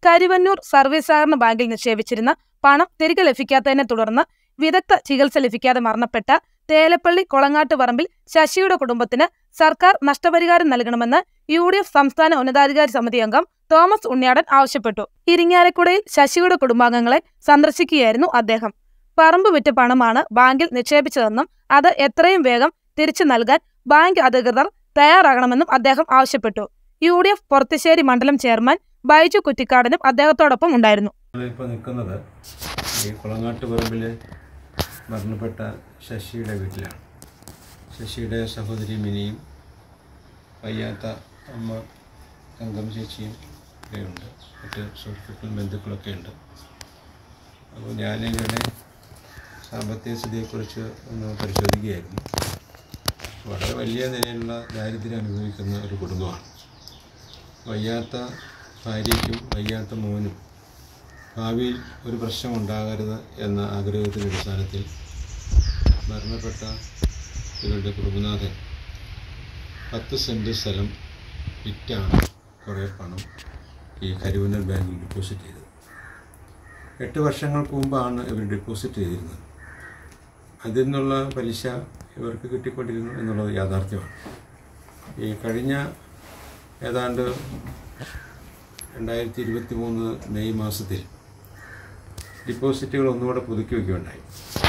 Karuvannur service സഹകരണ ബാങ്കിൽ നിക്ഷേപിച്ചിരുന്ന പണം തിരികെ ലഭിക്കാത്തതിനെ തുടർന്ന് വിദഗ്ധ ചികിത്സ ലഭിക്കാതെ മരണപ്പെട്ട തേലപ്പള്ളി കൊളങ്ങാട്ട് പറമ്പിൽ ശശിയുടെ കുടുംബത്തിന് സർക്കാർ നഷ്ടപരിഹാരം നൽകണമെന്ന് യു ഡി എഫ് സംസ്ഥാന ഉന്നതാധികാരി സമിതി അംഗം തോമസ് ഉണ്ണിയാടൻ ആവശ്യപ്പെട്ടു ഇരിങ്ങാലക്കുടയിൽ ശശിയുടെ കുടുംബാംഗങ്ങളെ സന്ദർശിക്കുകയായിരുന്നു അദ്ദേഹം പറമ്പ് വിറ്റ പണമാണ് ബാങ്കിൽ നിക്ഷേപിച്ചതെന്നും അത് എത്രയും വേഗം തിരിച്ചു നൽകാൻ ബാങ്ക് അധികൃതർ തയ്യാറാകണമെന്നും അദ്ദേഹം ആവശ്യപ്പെട്ടു യു ഡി എഫ് പൊറത്തിശ്ശേരി മണ്ഡലം ചെയർമാൻ ബൈജു കുറ്റിക്കാടനും അദ്ദേഹത്തോടൊപ്പം ഉണ്ടായിരുന്നു ഇപ്പോൾ നിൽക്കുന്നത് ഈ കുളങ്ങാട്ട് പറമ്പിൽ മരണപ്പെട്ട ശശിയുടെ വീട്ടിലാണ് ശശിയുടെ സഹോദരി മിനിയും വയ്യാത്ത അമ്മ തങ്കം ചേച്ചിയും ഒക്കെയുണ്ട് മറ്റ് സുഹൃത്തുക്കളും ബന്ധുക്കളൊക്കെ ഉണ്ട് അപ്പോൾ ഞാനിവരുടെ സാമ്പത്തിക സ്ഥിതിയെക്കുറിച്ച് ഒന്ന് പരിശോധിക്കുകയായിരുന്നു വളരെ വലിയ നിലയിലുള്ള ദാരിദ്ര്യം അനുഭവിക്കുന്ന ഒരു കുടുംബമാണ് വയ്യാത്ത ഭാര്യയ്ക്കും വയ്യാത്ത മോനും ഭാവിയിൽ ഒരു പ്രശ്നം ഉണ്ടാകരുത് എന്ന ആഗ്രഹത്തിൻ്റെ അടിസ്ഥാനത്തിൽ മരണപ്പെട്ട ഇവരുടെ കുടുംബനാഥൻ പത്ത് സെൻറ്റ് സ്ഥലം വിറ്റാണ് കുറേ പണം ഈ കരുവന്നൽ ബാങ്കിൽ ഡെപ്പോസിറ്റ് ചെയ്തത് എട്ട് വർഷങ്ങൾക്ക് മുമ്പാണ് ഇവർ ഡെപ്പോസിറ്റ് ചെയ്തിരുന്നത് അതിൽ നിന്നുള്ള പലിശ ഇവർക്ക് കിട്ടിക്കൊണ്ടിരുന്നു എന്നുള്ളത് യാഥാർത്ഥ്യമാണ് ഈ കഴിഞ്ഞ ഏതാണ്ട് രണ്ടായിരത്തി ഇരുപത്തി മൂന്ന് മെയ് മാസത്തിൽ ഡിപ്പോസിറ്റുകൾ ഒന്നുകൂടെ പുതുക്കി വയ്ക്കുകയുണ്ടായി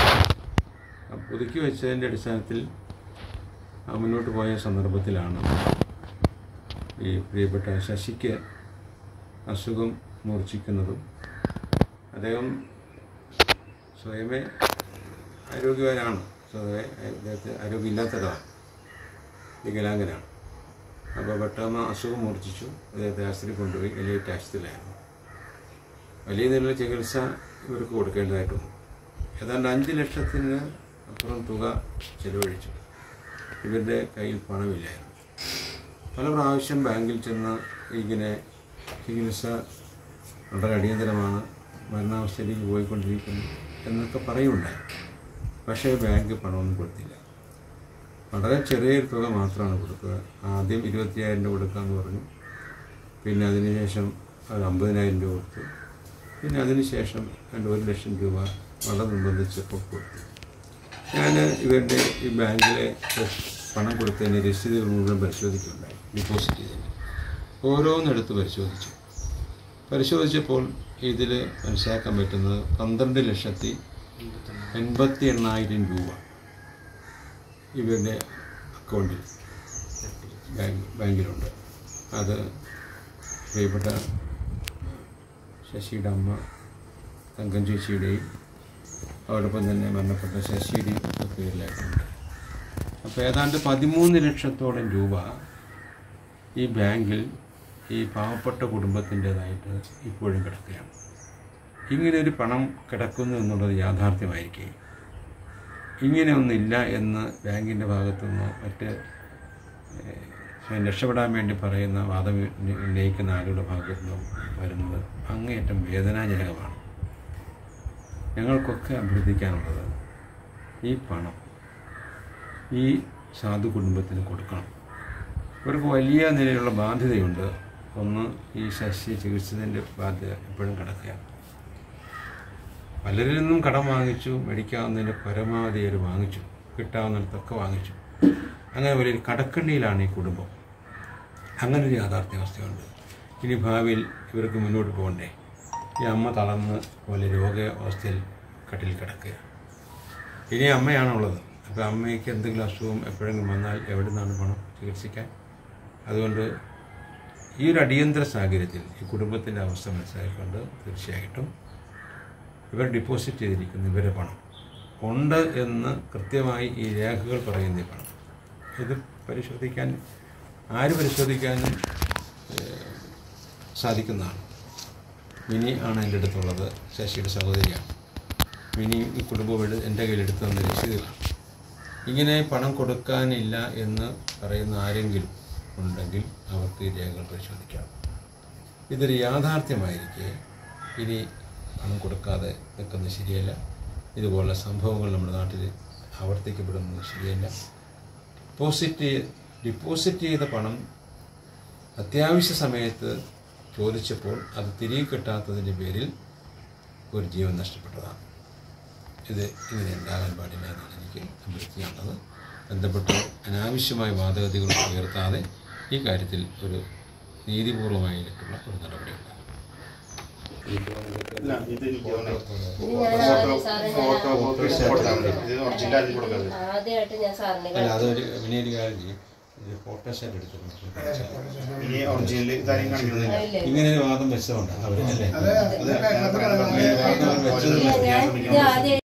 ആ പുതുക്കി വെച്ചതിൻ്റെ അടിസ്ഥാനത്തിൽ ആ മുന്നോട്ട് പോയ സന്ദർഭത്തിലാണ് ഈ പ്രിയപ്പെട്ട ശശിക്ക് അസുഖം മൂർച്ഛിക്കുന്നതും അദ്ദേഹം സ്വയമേ ആരോഗ്യവാനാണ് സ്വതവേ അദ്ദേഹത്തിന് ആരോഗ്യമില്ലാത്ത ഒരാളാണ് വികലാംഗനാണ് അപ്പോൾ പെട്ടെന്ന് അസുഖം മൂർച്ഛിച്ചു അദ്ദേഹത്തെ ആശുപത്രി കൊണ്ടുപോയി എലിയേറ്റ് ആശുപത്രിയിലായിരുന്നു വലിയ നിലയിലുള്ള ചികിത്സ ഇവർക്ക് കൊടുക്കേണ്ടതായിട്ട് വന്നു ഏതാണ്ട് അഞ്ച് ലക്ഷത്തിന് അപ്പുറം തുക ചെലവഴിച്ചു ഇവരുടെ കയ്യിൽ പണമില്ലായിരുന്നു പല പ്രാവശ്യം ബാങ്കിൽ ചെന്ന് ഇങ്ങനെ ചികിത്സ വളരെ അടിയന്തരമാണ് മരണാവസ്ഥയിലേക്ക് പോയിക്കൊണ്ടിരിക്കുന്നു എന്നൊക്കെ പറയുണ്ടായി പക്ഷേ ബാങ്ക് പണമൊന്നും കൊടുത്തില്ല വളരെ ചെറിയൊരു തുക മാത്രമാണ് കൊടുക്കുക ആദ്യം ഇരുപത്തിയായിരം രൂപ കൊടുക്കാമെന്ന് പറഞ്ഞു പിന്നെ അതിനുശേഷം അത് അമ്പതിനായിരം രൂപ കൊടുത്തു പിന്നെ അതിനുശേഷം രണ്ട് ഒരു ലക്ഷം രൂപ വളരെ നിർബന്ധിച്ചപ്പോൾ കൊടുത്തു ഞാൻ ഇവരുടെ ഈ ബാങ്കിലെ പണം കൊടുത്തതിന് രസീതുകൾ മുഴുവൻ പരിശോധിക്കുകയുണ്ടായി ഡെപ്പോസിറ്റ് ചെയ്തതിന് ഓരോന്നെടുത്ത് പരിശോധിച്ചു പരിശോധിച്ചപ്പോൾ ഇതിൽ മനസ്സിലാക്കാൻ പറ്റുന്നത് പന്ത്രണ്ട് ലക്ഷത്തി എൺപത്തി എണ്ണായിരം രൂപ ഇവരുടെ അക്കൗണ്ടിൽ ബാങ്ക് ബാങ്കിലുണ്ട് അത് പ്രിയപ്പെട്ട ശശിയുടെ അമ്മ തങ്കം ചേച്ചിയുടെയും അതോടൊപ്പം തന്നെ മരണപ്പെട്ട ശശിയുടെയും ഒക്കെ പേരിലായിട്ടുണ്ട് അപ്പോൾ ഏതാണ്ട് പതിമൂന്ന് ലക്ഷത്തോളം രൂപ ഈ ബാങ്കിൽ ഈ പാവപ്പെട്ട കുടുംബത്തിൻ്റെതായിട്ട് ഇപ്പോഴും കിടക്കുകയാണ് ഇങ്ങനെ ഒരു പണം കിടക്കുന്നു എന്നുള്ളത് യാഥാർത്ഥ്യമായിരിക്കെ ഇങ്ങനെയൊന്നില്ല എന്ന് ബാങ്കിൻ്റെ ഭാഗത്തുനിന്നോ മറ്റ് ഏഹ്, രക്ഷപ്പെടാൻ വേണ്ടി പറയുന്ന വാദം ഉന്ന- ഉന്നയിക്കുന്ന ആളുകളുടെ ഭാഗത്തു നിന്നും വരുന്നത് അങ്ങേയറ്റം വേദനാജനകമാണ് ഞങ്ങൾക്കൊക്കെ അഭ്യർത്ഥിക്കാനുള്ളത് ഈ പണം ഈ സാധു കുടുംബത്തിന് കൊടുക്കണം ഇവർക്ക് വലിയ നിലയിലുള്ള ബാധ്യതയുണ്ട് ഒന്ന് ഈ ശശി ചികിത്സത്തിൻ്റെ ബാധ്യത എപ്പോഴും കിടക്കുകയാണ് പലരിൽ നിന്നും കടം വാങ്ങിച്ചു മേടിക്കാവുന്നതിൻ്റെ പരമാവധി അവർ വാങ്ങിച്ചു കിട്ടാവുന്നിടത്തൊക്കെ വാങ്ങിച്ചു അങ്ങനെ വലിയൊരു കടക്കണ്ണിയിലാണ് ഈ കുടുംബം അങ്ങനെ ഒരു യാഥാർത്ഥ്യാവസ്ഥയുണ്ട് ഇനി ഭാവിയിൽ ഇവർക്ക് മുന്നോട്ട് പോകണ്ടേ ഈ അമ്മ തളർന്ന് വലിയ രോഗാവസ്ഥയിൽ കട്ടിൽ കിടക്കുക ഇനി അമ്മയാണുള്ളത് അപ്പോൾ അമ്മയ്ക്ക് എന്തെങ്കിലും അസുഖം എപ്പോഴെങ്കിലും വന്നാൽ എവിടെ നിന്നാണ് പണം ചികിത്സിക്കാൻ അതുകൊണ്ട് ഈ ഒരു അടിയന്തര സാഹചര്യത്തിൽ ഈ കുടുംബത്തിൻ്റെ അവസ്ഥ മനസ്സിലാക്കിക്കൊണ്ട് തീർച്ചയായിട്ടും ഇവർ ഡിപ്പോസിറ്റ് ചെയ്തിരിക്കുന്ന ഇവരുടെ പണം ഉണ്ട് എന്ന് കൃത്യമായി ഈ രേഖകൾ പറയുന്ന ഈ പണം ഇത് പരിശോധിക്കാൻ ആര് പരിശോധിക്കാനും ഏഹ്, സാധിക്കുന്നതാണ് മിനി ആണ് എൻ്റെ അടുത്തുള്ളത് ശശിയുടെ സഹോദരിയാണ് മിനി ഈ കുടുംബം എടു- എൻ്റെ കയ്യിൽ എടുത്തു തന്ന രസീതുകളാണ് ഇങ്ങനെ പണം കൊടുക്കാനില്ല എന്ന് പറയുന്ന ആരെങ്കിലും ഉണ്ടെങ്കിൽ അവർക്ക് ഈ രേഖകൾ പരിശോധിക്കാം ഇതൊരു യാഥാർത്ഥ്യമായിരിക്കെ ഇനി പണം കൊടുക്കാതെ നിൽക്കുന്നത് ശരിയല്ല ഇതുപോലുള്ള സംഭവങ്ങൾ നമ്മുടെ നാട്ടിൽ ആവർത്തിക്കപ്പെടുന്നത് ശരിയല്ല ഡിപ്പോസിറ്റ് ഡിപ്പോസിറ്റ് ചെയ്ത പണം അത്യാവശ്യ സമയത്ത് ചോദിച്ചപ്പോൾ അത് തിരികെ കിട്ടാത്തതിൻ്റെ പേരിൽ ഒരു ജീവൻ നഷ്ടപ്പെട്ടതാണ് ഇത് ഇങ്ങനെ ഉണ്ടാകാൻ പാടില്ല എന്നാണ് എനിക്ക് അഭ്യർത്ഥിക്കാനുള്ളത് ബന്ധപ്പെട്ട് അനാവശ്യമായ വാദഗതികൾ ഉയർത്താതെ ഈ കാര്യത്തിൽ ഒരു നീതിപൂർവമായിട്ടുള്ള ഒരു നടപടി ഉണ്ടാകും ഇല്ല, ഇത് എനിക്ക് തോന്നുന്നു. ഇത് ഞാൻ ആദ്യം സാറിന് ഫോട്ടോ കോപ്പി കൊടുത്താൽ മതി. ഇത് ഒറിജിനൽ ആക്കി കൊടുക്കരുത്. ആദ്യമായിട്ട് ഞാൻ സാറിനെ അല്ല അതൊരു പിന്നെ ഒരു കാര്യം ചെയ്യും ഇത് ഫോട്ടോസ്റ്റാറ്റ് എടുത്തിട്ട് ഇനി ഒറിജിനൽ ഇതാരെയും കാണിക്കുന്നില്ല ഇല്ലേ? ഇങ്ങനെ ഒരു വാദം വെച്ചതുകൊണ്ടാണ് അവർ അല്ലേ അത് ഇങ്ങനെ വാദം അവർ വെച്ചത് ഞാൻ ഇത് ആദ്യം